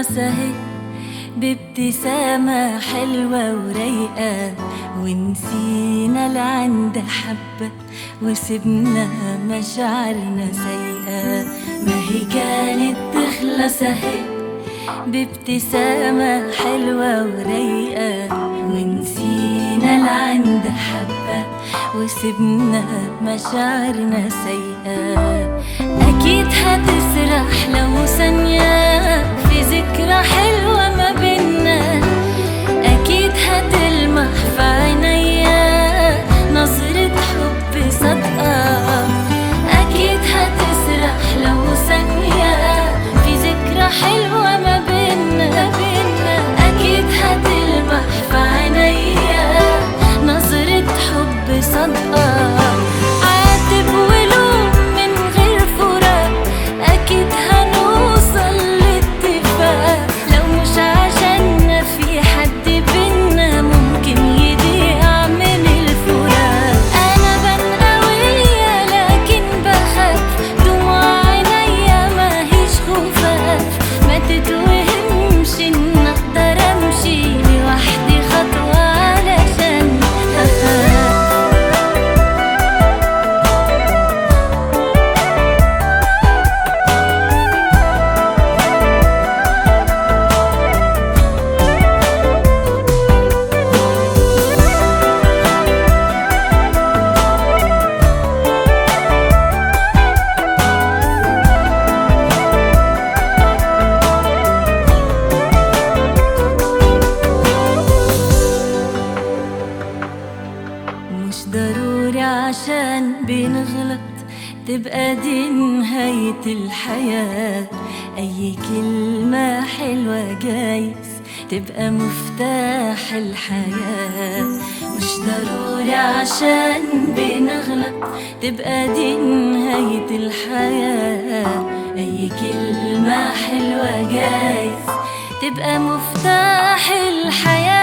تخلص اهي بابتسامة حلوة ورايقة ونسينا العند حبة وسبنا مشاعرنا سيئة ما هي كانت تخلص اهي بابتسامة حلوة ورايقة ونسينا العند حبة وسبنا مشاعرنا سيئة أكيد هتسرح لو ثانية في ذكرى حلوة ما بينا أكيد هتلمح في عينيا نظرة حب صادقة أكيد هتسرح لو ثانية في ذكرى حلوة ما بينا بينا أكيد هتلمح في عينيا نظرة حب صادقة عاتب ولوم من غير فراق أكيد هنوصل لاتفاق لو مش عشاننا في حد بينا ممكن يضيع من الفراق أنا بان قوية لكن بخاف دموع عينيا ماهيش خفاف ما تتوهمش إن أقدر أمشي لوحدي خطوة علشان أخاف مش ضروري عشان بنغلط تبقى دي نهاية الحياة أي كلمة حلوة جايز تبقى مفتاح الحياة مش ضروري عشان بنغلط تبقى دي نهاية الحياة أي كلمة حلوة جايز تبقى مفتاح الحياة